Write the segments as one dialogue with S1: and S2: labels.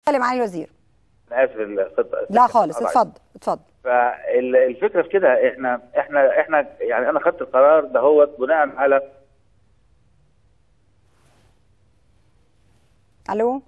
S1: معالي الوزير
S2: انا اسف الخطه
S1: لا خالص اتفضل اتفضل
S2: فالفكره في كده احنا احنا احنا يعني انا خدت القرار ده هو بناء على
S1: الو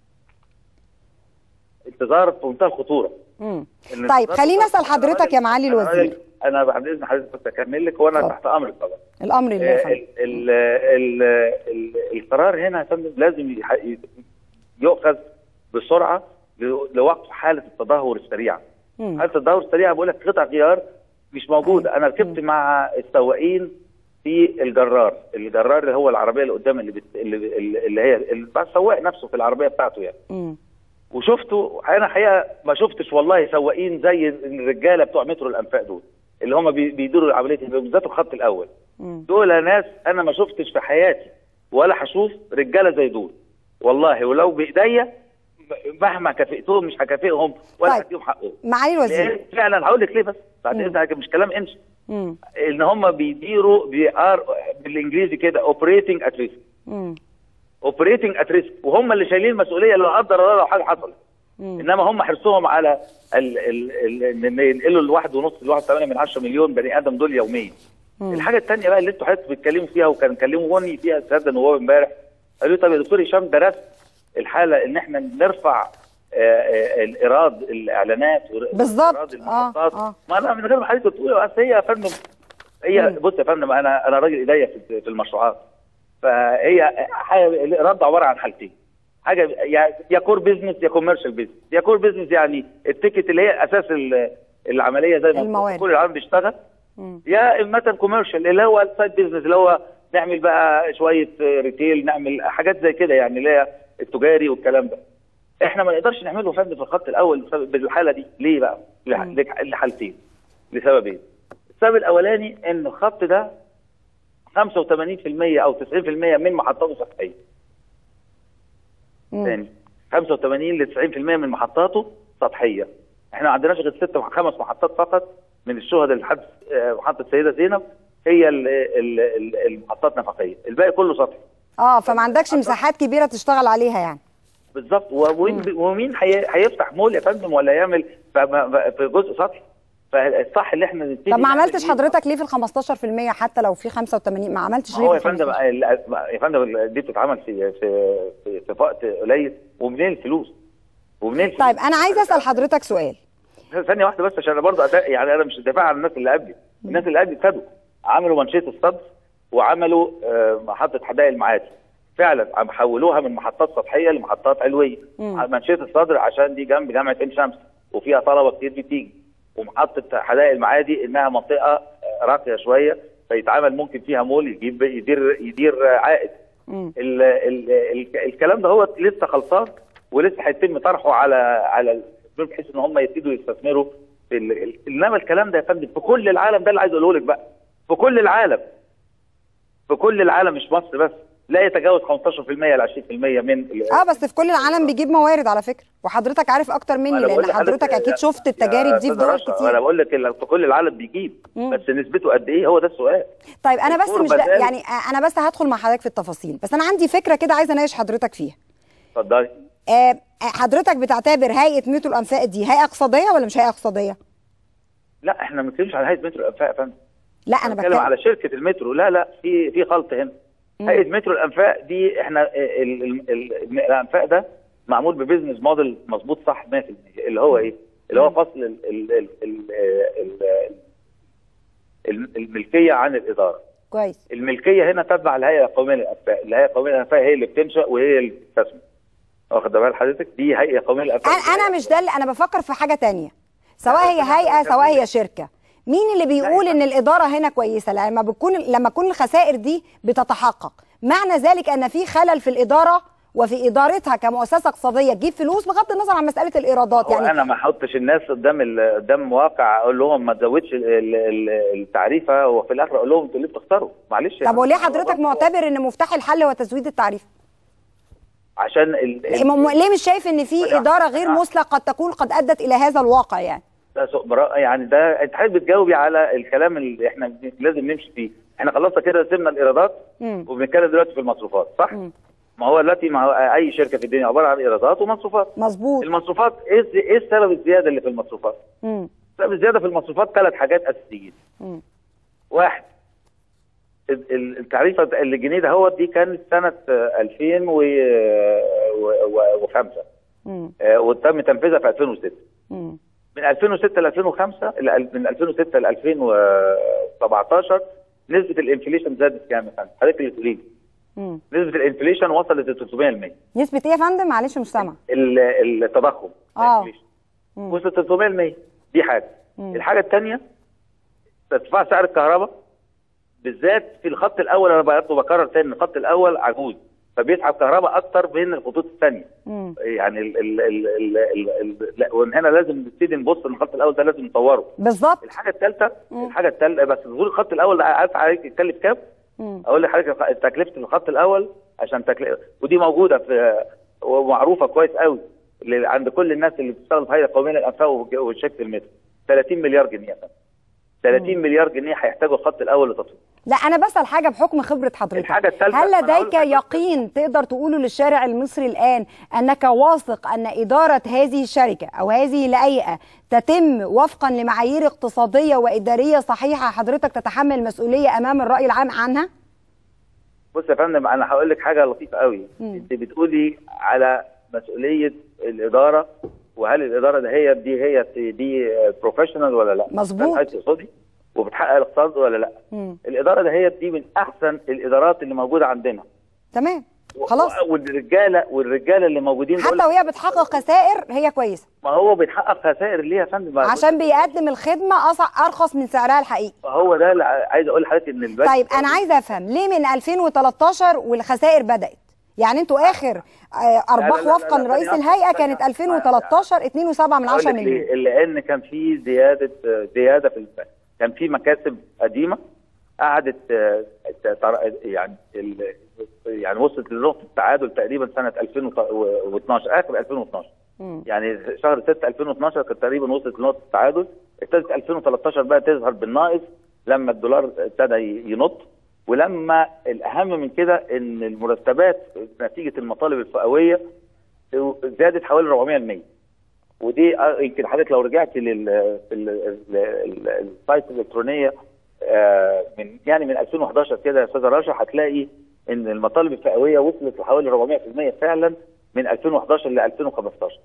S2: انتظار في منتهى الخطوره
S1: مم.
S2: إن
S1: طيب
S2: انتظار-
S1: خليني اسال
S2: أنا
S1: حضرتك يا
S2: راجل-
S1: معالي
S2: أنا
S1: الوزير
S2: راجل- انا بعد اذن حضرتك بس اكمل لك وانا
S1: اتفضل.
S2: تحت امرك طبعا
S1: الامر لله يا
S2: آه،
S1: فندم.
S2: ال- ال- ال- القرار هنا يا فندم لازم يح- يؤخذ بسرعه ل- لوقف حاله التدهور السريعه.
S1: مم.
S2: حاله التدهور السريعه بقول لك قطع غيار مش موجوده، انا ركبت مع السواقين في الجرار، الجرار اللي هو العربيه اللي قدام اللي بت... اللي, اللي هي اللي بتاع السواق نفسه في العربيه بتاعته يعني.
S1: مم.
S2: وشفته انا حقيقه ما شفتش والله سواقين زي الرجاله بتوع مترو الانفاق دول اللي هم بي- بيديروا العمليه دي، بالذات الخط الاول.
S1: مم.
S2: دول ناس انا ما شفتش في حياتي ولا هشوف رجاله زي دول والله ولو بايديا مهما كافئتهم مش هكافئهم ولا
S1: طيب.
S2: هديهم حقهم
S1: معالي الوزير
S2: لأن فعلا هقول لك ليه بس بعد
S1: مم.
S2: اذنك مش كلام انش
S1: مم.
S2: ان هم بيديروا بي ار بالانجليزي كده اوبريتنج ات ريسك
S1: مم.
S2: اوبريتنج ات ريسك وهم اللي شايلين المسؤوليه لو قدر الله لو حاجه حصلت
S1: مم.
S2: انما هم حرصهم على ال- ال- ال- ان ينقلوا الواحد ونص لواحد ثمانية من 10 مليون بني ادم دول يوميا
S1: مم.
S2: الحاجه الثانيه بقى اللي انتوا حضرتك بتتكلموا فيها وكان كلموني فيها الساده النواب امبارح قالوا لي طب يا دكتور هشام درست الحاله ان احنا نرفع آه، آه، الايراد الاعلانات وإيراد
S1: بالظبط.
S2: المحطات
S1: آه، آه.
S2: ما انا من غير ما حضرتك تقولي اصل هي يا فندم هي
S1: مم.
S2: بص يا فندم انا انا راجل ايديا في في المشروعات فهي حاجه الايراد عباره عن حاجتين حاجه يا يا كور بيزنس يا كوميرشال بيزنس يا كور بيزنس يعني التيكت اللي هي اساس ال- العمليه زي ما
S1: الموارد.
S2: كل العالم بيشتغل
S1: مم.
S2: يا اما كوميرشال اللي هو السايد بيزنس اللي هو نعمل بقى شويه ريتيل نعمل حاجات زي كده يعني اللي هي التجاري والكلام ده احنا ما نقدرش نعمله يا فندم في الخط الاول بسبب- بالحاله دي ليه بقى؟ لح-
S1: مم.
S2: لح- لحالتين لسببين السبب الاولاني ان الخط ده 85% او 90% من محطاته سطحيه
S1: مم.
S2: ثاني 85 ل 90% من محطاته سطحيه احنا ما عندناش غير ست خمس محطات فقط من الشهداء اللي حدث آه، محطه السيده زينب هي ال- ال- ال- المحطات نفقيه الباقي كله سطحي
S1: اه فما عندكش مساحات كبيره تشتغل عليها يعني
S2: بالظبط ومين ومين هي- هيفتح مول يا فندم ولا يعمل ف- ف- في جزء سطحي فالصح اللي احنا نبتدي
S1: طب ما
S2: نعمل
S1: عملتش
S2: إيه؟
S1: حضرتك ليه في ال 15% حتى لو في 85 ما عملتش ليه
S2: هو يا
S1: في ال
S2: فندم
S1: 15%؟
S2: ال- يا فندم دي بتتعمل في في في, في وقت قليل ومنين الفلوس؟ ومنين الفلوس؟
S1: طيب انا عايزه اسال حضرتك سؤال
S2: ثانية واحدة بس عشان انا برضه أداء يعني انا مش دافع عن الناس اللي قبلي، الناس اللي قبلي ابتدوا عملوا منشية الصدر وعملوا آه، محطة حدائق المعادي. فعلا عم حولوها من محطات سطحية لمحطات علوية.
S1: مم.
S2: منشية الصدر عشان دي جنب جامعة عين شمس وفيها طلبة كتير بتيجي. ومحطة حدائق المعادي انها منطقة آه، راقية شوية فيتعمل ممكن فيها مول يجيب يدير يدير آه، عائد.
S1: مم.
S2: ال ال ال الكلام ده هو لسه خلصان ولسه هيتم طرحه على على الاستثمار بحيث ان هم يبتدوا يستثمروا في ال... ال- انما الكلام ده يا فندم في كل العالم ده اللي عايز اقوله لك بقى في كل العالم في كل العالم مش مصر بس لا يتجاوز 15% ل 20% من ال-
S1: اه بس في كل العالم بيجيب موارد على فكره وحضرتك عارف اكتر مني
S2: أنا بقول
S1: لان
S2: لحضرتك
S1: حضرتك اكيد
S2: يا-
S1: شفت
S2: يا
S1: التجارب دي في
S2: أستاذ
S1: دول
S2: رشا، انا
S1: كتير
S2: بقول لك ال- في كل العالم بيجيب
S1: مم.
S2: بس نسبته قد ايه هو ده السؤال
S1: طيب انا بس
S2: الدكتور
S1: مش لا
S2: بدال-
S1: يعني انا بس هدخل مع حضرتك في التفاصيل بس انا عندي فكره كده عايزه اناقش حضرتك فيها
S2: اتفضلي
S1: آه حضرتك بتعتبر هيئه ميتو الانفاق دي هيئه اقتصاديه ولا مش هيئه اقتصاديه
S2: لا احنا ما بنتكلمش على هيئه مترو الانفاق يا فندم
S1: لا انا
S2: بتكلم
S1: بتكلم
S2: على شركه المترو لا لا في في خلط هنا هيئه مترو الانفاق دي احنا ال- ال- ال- الانفاق ده معمول ببزنس موديل مظبوط صح 100% اللي هو ايه؟ اللي هو فصل ال- ال- ال- ال- ال- ال- الملكيه عن الاداره
S1: كويس
S2: الملكيه هنا تبع الهيئه القوميه للانفاق الهيئه القوميه للانفاق هي اللي بتنشا وهي اللي بتستثمر واخد بال حضرتك دي هيئه قوميه للانفاق
S1: انا انا مش ده اللي انا بفكر في حاجه تانية سواء هي هيئه سواء هي شركه مين اللي بيقول ان الاداره هنا كويسه لما بتكون لما تكون الخسائر دي بتتحقق معنى ذلك ان في خلل في الاداره وفي ادارتها كمؤسسه اقتصاديه تجيب فلوس بغض النظر عن مساله الايرادات
S2: يعني
S1: يعني
S2: انا ما احطش الناس قدام ال- قدام واقع اقول لهم ما تزودش ال- ال- ال- التعريفه وفي الاخر اقول لهم انتوا ليه بتخسروا معلش
S1: طب وليه حضرتك معتبر ان مفتاح الحل هو تزويد التعريف
S2: عشان ال... ال-
S1: م- ليه مش شايف ان في
S2: لا.
S1: اداره غير مثلى قد تكون قد ادت الى هذا الواقع يعني
S2: ده سوء براءة يعني ده انت حضرتك بتجاوبي على الكلام اللي احنا لازم نمشي فيه احنا خلصنا كده سيبنا الايرادات
S1: مم.
S2: وبنتكلم دلوقتي في المصروفات صح؟
S1: مم.
S2: ما هو دلوقتي ما هو اي شركه في الدنيا عباره عن ايرادات ومصروفات
S1: مظبوط
S2: المصروفات ايه ايه السبب الزياده اللي في المصروفات؟
S1: مم.
S2: السبب الزياده في المصروفات ثلاث حاجات اساسيين
S1: مم.
S2: واحد ال- ال- التعريفه الجنيه ده هو دي كانت سنه آه، 2005
S1: مم.
S2: آه، وتم تنفيذها في 2006
S1: مم.
S2: من 2006 ل 2005 ل- من 2006 ل 2017 نسبه الانفليشن زادت كام يا فندم؟ حضرتك اللي تقولي لي
S1: مم.
S2: نسبه الانفليشن وصلت ل 300%
S1: نسبة ايه يا فندم معلش مش سامع
S2: ال- التضخم
S1: آه.
S2: الانفليشن.
S1: مم.
S2: وصلت 300% دي حاجه
S1: مم.
S2: الحاجه الثانيه ارتفاع سعر الكهرباء بالذات في الخط الاول انا برضه بكرر تاني الخط الاول عجوز فبيسحب كهرباء اكتر من الخطوط الثانيه
S1: مم.
S2: يعني ال ال ال ال ال ال لا ومن هنا لازم نبتدي نبص ان الخط الاول ده لازم نطوره
S1: بالظبط
S2: الحاجه الثالثه
S1: مم.
S2: الحاجه الثالثه بس ظهور الخط الاول ده عارف حضرتك يتكلف كام؟
S1: مم.
S2: اقول لحضرتك تكلفه الخط الاول عشان تكلفه ودي موجوده في ومعروفه كويس قوي ل- عند كل الناس اللي بتشتغل في هيئه قوميه للانفاق والج- والشركه المترو 30 مليار جنيه يا فندم. 30 مليار جنيه هيحتاجوا الخط الاول لتطوير
S1: لا انا بسال حاجه بحكم خبره حضرتك
S2: الحاجة الثالثة-
S1: هل
S2: أنا هقول
S1: لديك
S2: لك-
S1: يقين تقدر تقوله للشارع المصري الان انك واثق ان اداره هذه الشركه او هذه الهيئه تتم وفقا لمعايير اقتصاديه واداريه صحيحه حضرتك تتحمل مسؤوليه امام الراي العام عنها
S2: بص يا فندم انا هقول لك حاجه لطيفه قوي
S1: مم.
S2: انت بتقولي على مسؤوليه الاداره وهل الاداره ده هي دي هي دي بروفيشنال ولا لا
S1: مظبوط.
S2: ده اقتصادي وبتحقق الاقتصاد ولا لا
S1: مم.
S2: الاداره ده هي دي من احسن الادارات اللي موجوده عندنا
S1: تمام
S2: و-
S1: خلاص
S2: و- والرجاله والرجاله اللي موجودين دول
S1: حتى وهي بتحقق خسائر هي كويسه
S2: ما هو بيتحقق خسائر ليه يا فندم
S1: عشان بيقدم الخدمه أص- ارخص من سعرها الحقيقي
S2: هو ده اللي عايز اقول لحضرتك ان البنك
S1: طيب انا عايزه افهم ليه من 2013 والخسائر بدات يعني انتوا اخر آه، ارباح
S2: لا، لا،
S1: وفقا
S2: لا،
S1: لرئيس
S2: ثانية
S1: الهيئه
S2: واحدة،
S1: كانت
S2: ثانية
S1: 2013 2.7 من 10 مليون
S2: ليه؟ لان كان في زياده زياده في الب- كان في مكاسب قديمه قعدت آه، تر- يعني ال- يعني وصلت لنقطه التعادل تقريبا سنه 2012 اخر 2012
S1: مم.
S2: يعني شهر 6 2012 كانت تقريبا وصلت لنقطه التعادل ابتدت 2013 بقى تظهر بالناقص لما الدولار ابتدى ي- ينط ولما الاهم من كده ان المرتبات نتيجه المطالب الفئويه زادت حوالي 400% ودي آه، يمكن حضرتك لو رجعت لل في ال- ال- ال- السايت الالكترونيه آه، من يعني من 2011 كده يا استاذ رشا هتلاقي ان المطالب الفئويه وصلت لحوالي 400% فعلا من 2011 ل 2015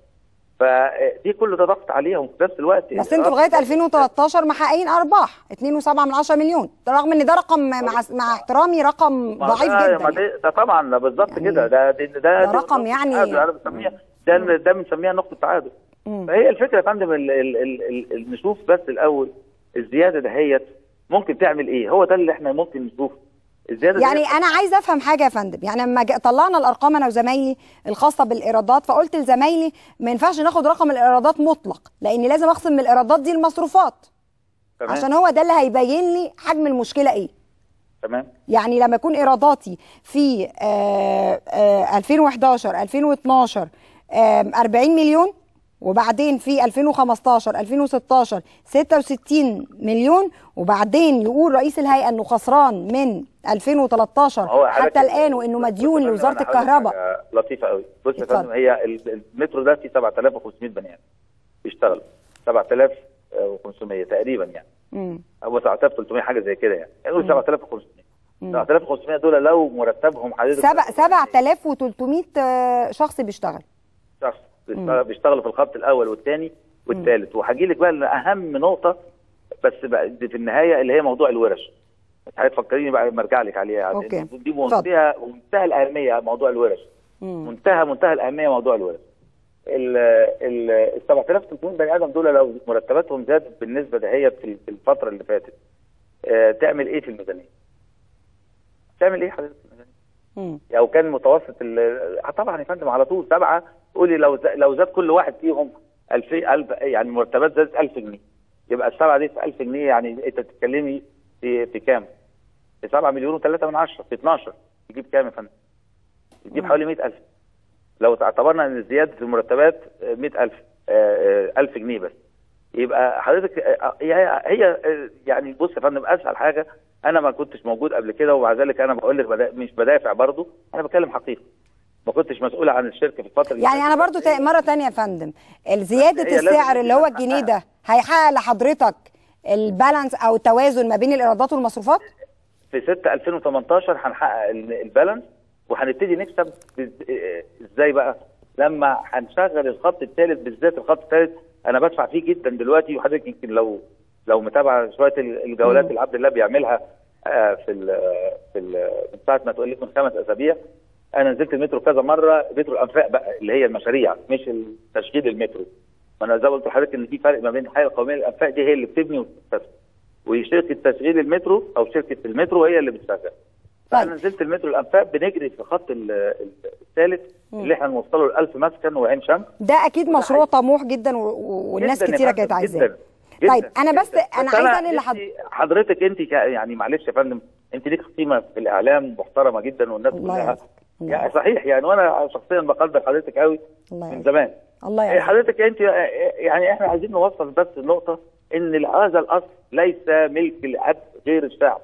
S2: فدي كل ده ضغط عليهم في نفس الوقت
S1: بس انتوا لغايه 2013 محققين ارباح 2.7 من 10 مليون ده رغم ان ده رقم مع مع احترامي رقم
S2: ما
S1: ضعيف
S2: ده-
S1: جدا
S2: ما ده, ده طبعا ده بالظبط
S1: يعني
S2: كده ده ده, ده,
S1: ده
S2: دي
S1: رقم
S2: نقطة
S1: يعني-
S2: تعادل، انا بسميها ده ده بنسميها نقطه تعادل
S1: مم.
S2: فهي الفكره يا فندم ال- ال- ال- ال- ال- نشوف بس الاول الزياده دهيت ممكن تعمل ايه هو ده اللي احنا ممكن نشوفه الزياده
S1: يعني
S2: دهيت-
S1: انا عايزه افهم حاجه يا فندم يعني لما جا- طلعنا الارقام انا وزمايلي الخاصه بالايرادات فقلت لزمايلي ما ينفعش ناخد رقم الايرادات مطلق لان لازم اخصم من الايرادات دي المصروفات
S2: تمام
S1: عشان هو ده اللي هيبين لي حجم المشكله ايه
S2: تمام
S1: يعني لما يكون ايراداتي في آه، آه، 2011 2012 آم، 40 مليون وبعدين في 2015 2016 66 مليون وبعدين يقول رئيس الهيئه انه خسران من 2013
S2: هو حضرتك-
S1: حتى الان وانه مديون
S2: بص يا فندم،
S1: لوزاره
S2: أنا هقول لك
S1: الكهرباء
S2: حاجة لطيفه قوي بص يا
S1: اتفضل.
S2: فندم هي ال- المترو ده فيه 7500 بني ادم بيشتغلوا 7500 تقريبا يعني
S1: مم.
S2: او 7300 حاجه زي كده يعني نقول
S1: مم.
S2: 7500
S1: مم.
S2: 7500 دول لو مرتبهم حضرتك
S1: سبع 7300 آه، شخص بيشتغل
S2: شخص بيشتغل- بيشتغلوا في الخط الاول والثاني والثالث وهجي لك بقى لاهم نقطه بس بقى دي في النهايه اللي هي موضوع الورش هتفكريني بقى لما ارجع لك عليها يعني
S1: أوكي.
S2: دي منتهى منتهى الاهميه موضوع الورش
S1: مم.
S2: منتهى منتهى الاهميه موضوع الورش ال ال ال 7300 بني ادم دول لو مرتباتهم زادت بالنسبه دهيت في في الفتره اللي فاتت آه، تعمل ايه في الميزانيه؟ تعمل ايه حضرتك في الميزانيه؟
S1: مم.
S2: او كان متوسط ال- آه طبعا يا فندم على طول سبعه قولي لو ز- لو زاد كل واحد فيهم 2000 1000 يعني المرتبات زادت 1000 جنيه يبقى السبعه دي في 1000 جنيه يعني انت بتتكلمي في في كام؟ في 7 مليون و3 من 10 في 12 يجيب كام يا فندم؟ يجيب حوالي 100000 لو اعتبرنا ان زياده المرتبات آه، 100000 آه، آه، 1000 جنيه بس يبقى حضرتك آه، هي هي آه، يعني بص يا فندم اسهل حاجه انا ما كنتش موجود قبل كده ومع ذلك انا بقول لك بدا مش بدافع برضه انا بتكلم حقيقه ما كنتش مسؤول عن الشركه في الفتره اللي
S1: يعني انا
S2: فاتت.
S1: برضو تا- مره تانية يا فندم زياده
S2: هي لازم
S1: السعر اللي هو
S2: تحقق.
S1: الجنيه ده هيحقق لحضرتك البالانس او التوازن ما بين الايرادات والمصروفات
S2: في 6 2018 هنحقق ال- البالانس وهنبتدي نكسب بز- إيه- ازاي بقى؟ لما هنشغل الخط الثالث بالذات الخط الثالث انا بدفع فيه جدا دلوقتي وحضرتك يمكن لو لو متابعه شويه ال- الجولات اللي عبد الله بيعملها آه، في ال في ال من ساعه ما تقول لك من خمس اسابيع انا نزلت المترو كذا مره مترو الانفاق بقى اللي هي المشاريع مش تشغيل المترو ما انا زي ما قلت لحضرتك ان في فرق ما بين الحياه القوميه للانفاق دي هي اللي بتبني وتستثمر وشركه تشغيل المترو او شركه المترو هي اللي بتشغل فانا
S1: طيب.
S2: نزلت المترو الانفاق بنجري في خط ال- ال- الثالث اللي احنا نوصله ل 1000 مسكن وعين شمس
S1: ده اكيد مشروع طموح جدا و- و- والناس
S2: جداً يا
S1: كتيره
S2: فندم،
S1: كانت عايزاه
S2: جداً، جداً،
S1: طيب انا بس
S2: جداً.
S1: انا
S2: بس
S1: عايزه انقل لحد
S2: أنت- حضرتك انت ك- يعني معلش يا فندم انت ليك قيمه في الاعلام محترمه جدا والناس
S1: الله
S2: كلها
S1: يعزك. الله
S2: يعني صحيح يعني وانا شخصيا بقدر حضرتك قوي
S1: الله
S2: من
S1: يعزك.
S2: زمان
S1: الله
S2: إيه
S1: يعزك
S2: حضرتك انت يعني احنا عايزين نوصل بس النقطه ان هذا الاصل ليس ملك لأحد غير الشعب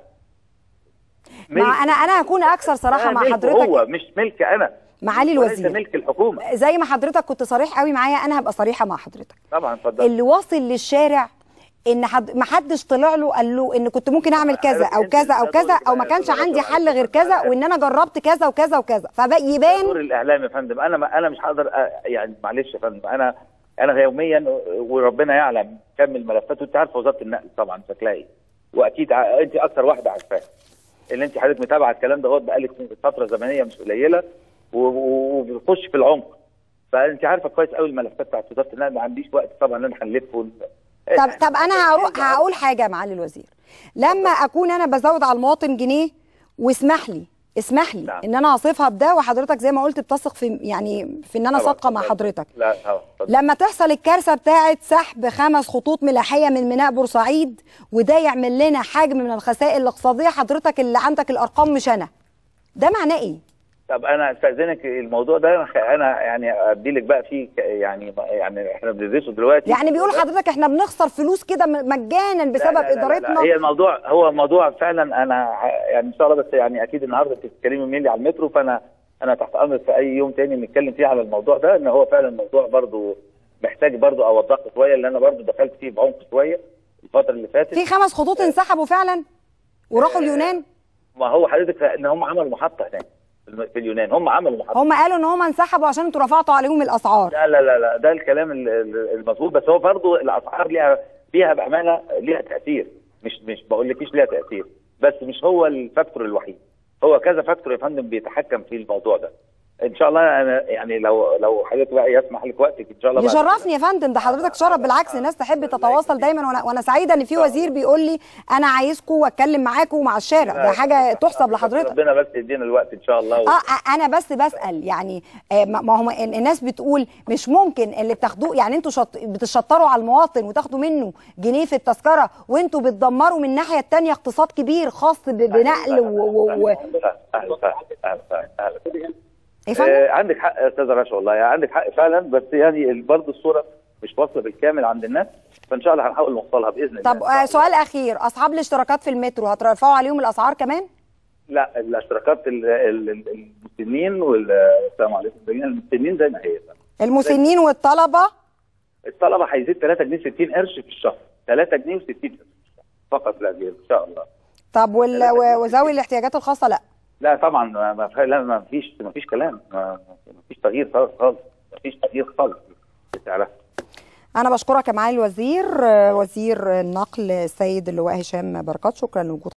S1: مع انا انا هكون اكثر صراحه
S2: ده
S1: مع
S2: ملكه
S1: حضرتك
S2: هو مش ملك انا
S1: معالي
S2: وليس
S1: الوزير
S2: ملك الحكومه
S1: زي ما حضرتك كنت صريح قوي معايا انا هبقى صريحه مع حضرتك
S2: طبعا اتفضل
S1: اللي واصل للشارع ان حد ما حدش طلع له قال له ان كنت ممكن اعمل كذا او كذا او كذا او ما كانش عندي حل غير كذا وان انا جربت كذا وكذا وكذا فيبان
S2: دور الاعلام يا فندم انا ما انا مش هقدر أ- يعني معلش يا فندم انا انا يوميا وربنا يعلم كم الملفات وانت عارفه وزاره النقل طبعا شكلها ايه واكيد ع- انت اكثر واحده عارفاها اللي انت حضرتك متابعه الكلام ده هو بقالك فتره زمنيه مش قليله و- و- وبتخش في العمق فانت عارفه كويس قوي الملفات بتاعت وزاره النقل ما عنديش وقت طبعا ان انا هنلف ون...
S1: طب طب انا هروح هقول حاجه يا معالي الوزير لما اكون انا بزود على المواطن جنيه واسمح لي اسمح لي
S2: نعم.
S1: ان انا اصفها بده وحضرتك زي ما قلت بتثق في يعني في ان انا
S2: طبعاً.
S1: صادقه مع حضرتك
S2: لا طبعا اتفضل.
S1: لما تحصل الكارثه بتاعه سحب خمس خطوط ملاحيه من ميناء بورسعيد وده يعمل لنا حجم من الخسائر الاقتصاديه حضرتك اللي عندك الارقام مش انا ده معناه ايه
S2: طب انا استاذنك الموضوع ده انا يعني ادي لك بقى فيه ك- يعني يعني احنا بندرسه دلوقتي
S1: يعني بيقول حضرتك احنا بنخسر فلوس كده م- مجانا بسبب
S2: لا لا لا لا
S1: ادارتنا
S2: هي الموضوع هو موضوع فعلا انا ع- يعني ان شاء الله بس يعني اكيد النهارده انت بتتكلمي مني على المترو فانا انا تحت امرك في اي يوم تاني نتكلم فيه على الموضوع ده ان هو فعلا الموضوع برضو محتاج برضو اوضحه شويه لان انا برضو دخلت فيه بعمق شويه الفتره اللي فاتت
S1: في خمس خطوط انسحبوا فعلا وراحوا اليونان
S2: ما هو حضرتك ان هم عملوا محطه هناك في الم- في اليونان هم عملوا محطه
S1: هم قالوا ان هم انسحبوا عشان انتوا رفعتوا عليهم الاسعار
S2: لا لا لا لا ده الكلام ال- ال- المظبوط بس هو برضه الاسعار ليها فيها بامانه ليها تاثير مش مش بقول لكيش ليها تاثير بس مش هو الفاكتور الوحيد هو كذا فاكتور يا فندم بيتحكم في الموضوع ده ان شاء الله انا يعني لو لو حضرتك بقى يسمح لك وقتك ان شاء الله بعد-
S1: يشرفني يا فندم ده حضرتك شرف بالعكس الناس تحب تتواصل دايما وانا وانا سعيده ان في وزير بيقول لي انا عايزكم واتكلم معاكم ومع الشارع ده حاجه تحسب لحضرتك
S2: ربنا بس يدينا الوقت ان شاء الله و...
S1: اه انا بس بسال يعني آه، ما ما هم الناس بتقول مش ممكن اللي بتاخدوه يعني انتوا شط... بتشطروا على المواطن وتاخدوا منه جنيه في التذكره وانتوا بتدمروا من الناحيه الثانيه اقتصاد كبير خاص ب- بنقل و... و... و...
S2: اهلا اهلا اهلا اهلا
S1: إيه فندم؟
S2: آه، عندك حق يا استاذه رشا والله يعني عندك حق فعلا بس يعني برضه الصوره مش واصله بالكامل عند الناس فان شاء الله هنحاول نوصلها باذن الله
S1: طب آه، سؤال اخير اصحاب الاشتراكات في المترو هترفعوا عليهم الاسعار كمان
S2: لا الاشتراكات ال- ال- ال- المسنين والسلام عليكم المسنين زي ما هي
S1: المسنين والطلبه
S2: الطلبه هيزيد 3 جنيه 60 قرش في الشهر 3 جنيه و60 قرش في الشهر فقط لا غير ان شاء الله
S1: طب وال... و- وذوي الاحتياجات الخاصه لا
S2: لا طبعا ما ما فيها- لا ما فيش ما فيش كلام ما ما فيش تغيير خالص خالص ما فيش تغيير خالص في سعرها
S1: انا بشكرك يا معالي الوزير آه، وزير النقل السيد اللواء هشام بركات شكرا لوجود